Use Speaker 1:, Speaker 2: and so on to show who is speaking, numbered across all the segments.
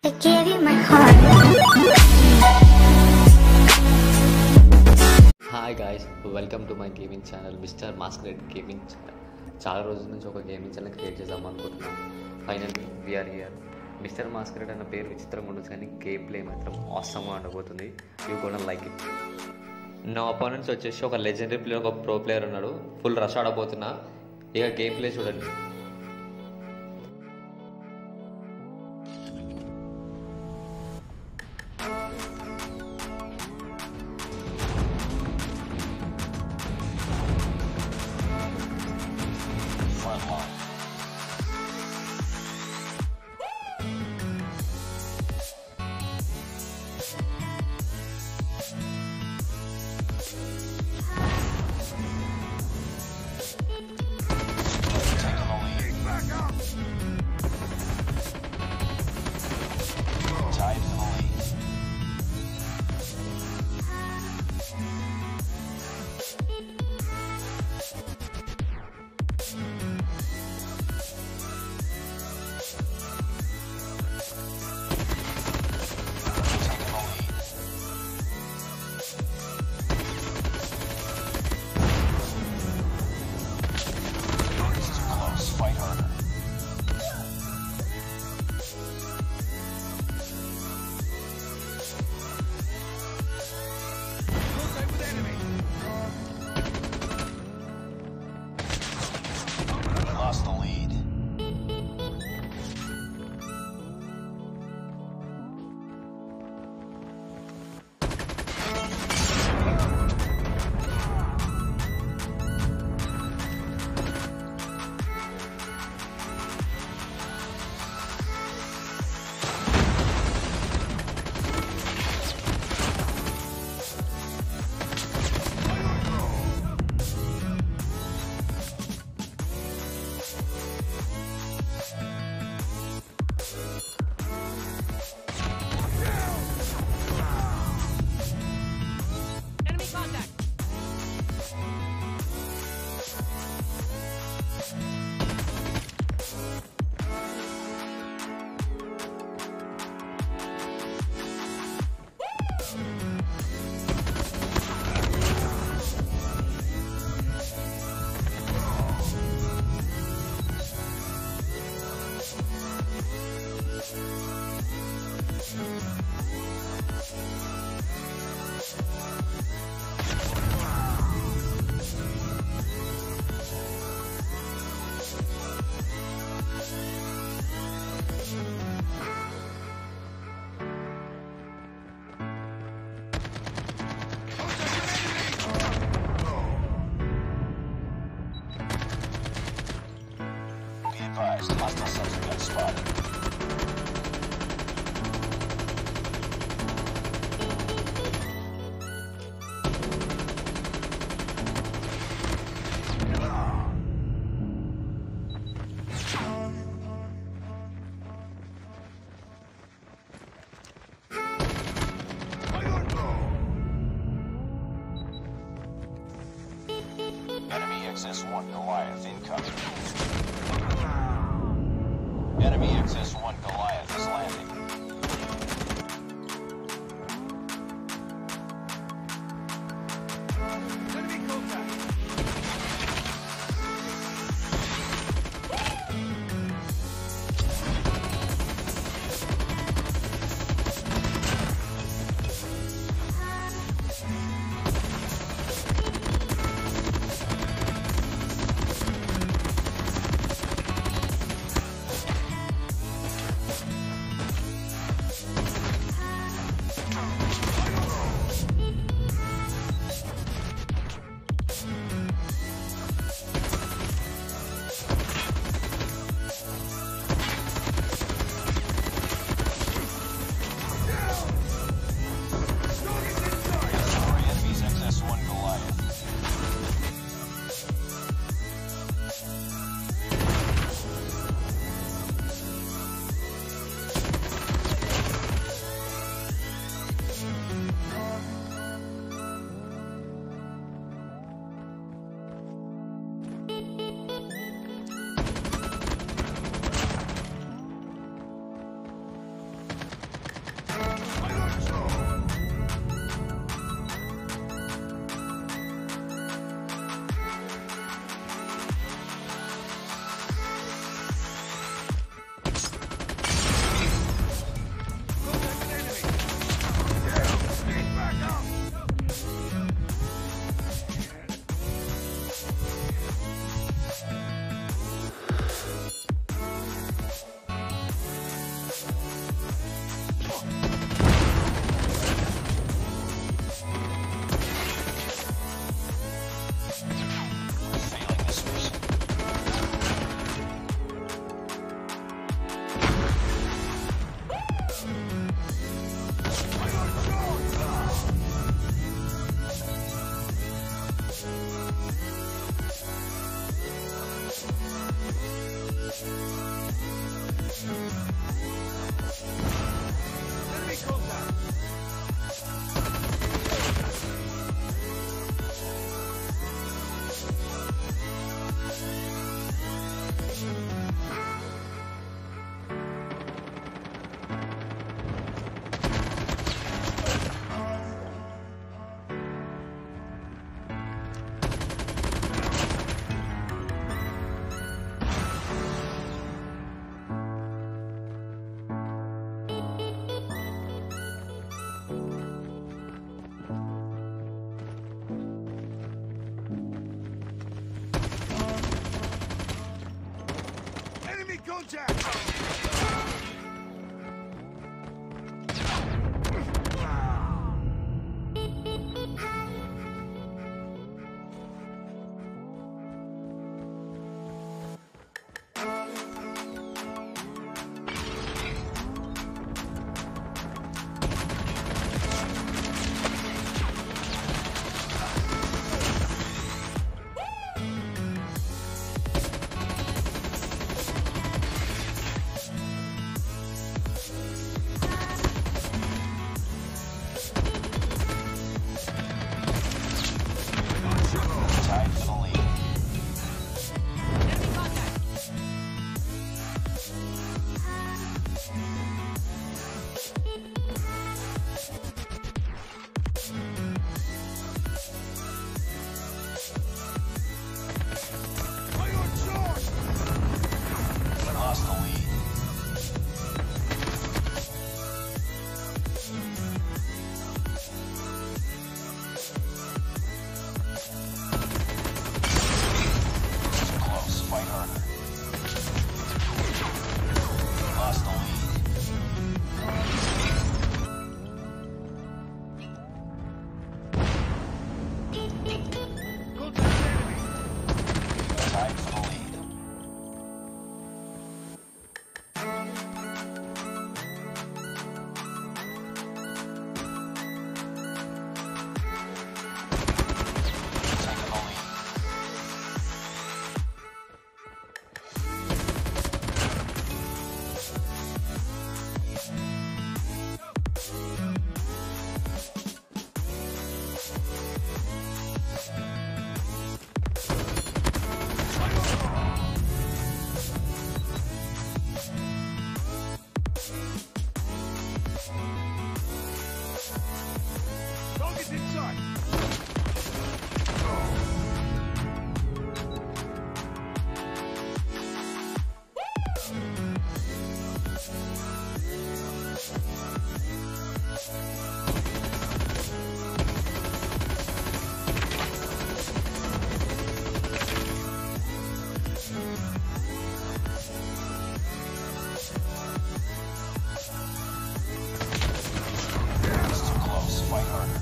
Speaker 1: I gave you my heart.
Speaker 2: Hi guys welcome to my gaming channel mister Masquerade gaming channel చాలా రోజుల నుంచి ఒక gaming channel create చేద్దాం అనుకుంటున్నాం final we're here mister Masquerade అన్న పేరు విచిత్రంగా ఉండొచ్చు కానీ గేమ్ ప్లే మాత్రం ఆసంగా ఉండబోతుంది యూ కూడా లైక్ ఇట్ నా అపోనెంట్స్ వచ్చేసి ఒక లెజెండరీ ప్లేయర్ ఒక ప్రో ప్లేయర్ ఉన్నాడు ఫుల్ రష్ ఆడబోతున్నా ఇక గేమ్ ప్లే చూడండి
Speaker 1: Contact!
Speaker 3: Tied for the lead.
Speaker 1: Fire on charge!
Speaker 3: We lost the lead. Too close. Fight harder. We lost the lead.
Speaker 1: Go to the enemy!
Speaker 3: Tied for the lead. Taking the lead.
Speaker 1: Target's inside!
Speaker 3: It's too close. Fight harder.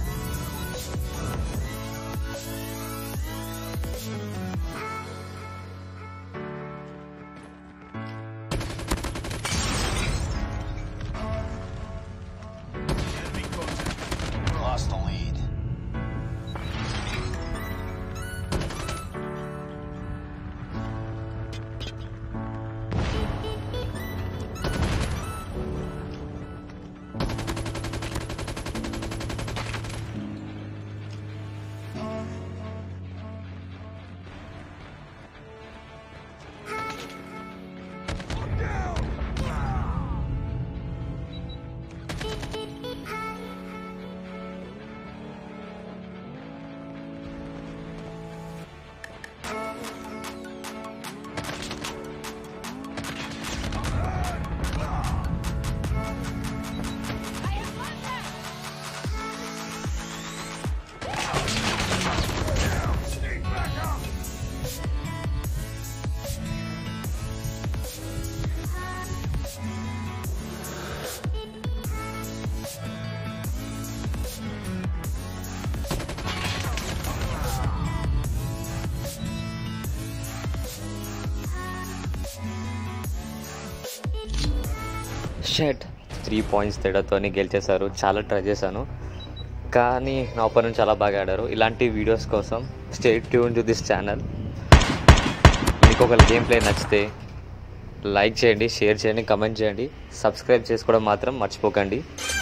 Speaker 1: Enemy contact!
Speaker 3: We lost the lead.
Speaker 1: Look down! Stay back up!
Speaker 2: షెట్ three points తేడాతోని గెలిచేశారు చాలా try చేశాను కానీ నా opinion చాలా బాగా ఆడారు ఇలాంటి వీడియోస్ కోసం stay tune to this channel మీకు ఒక గేమ్ ప్లే నచ్చితే లైక్ చేయండి షేర్ చేయండి కమెంట్ చేయండి సబ్స్క్రైబ్ చేసుకోవడం మాత్రం మర్చిపోకండి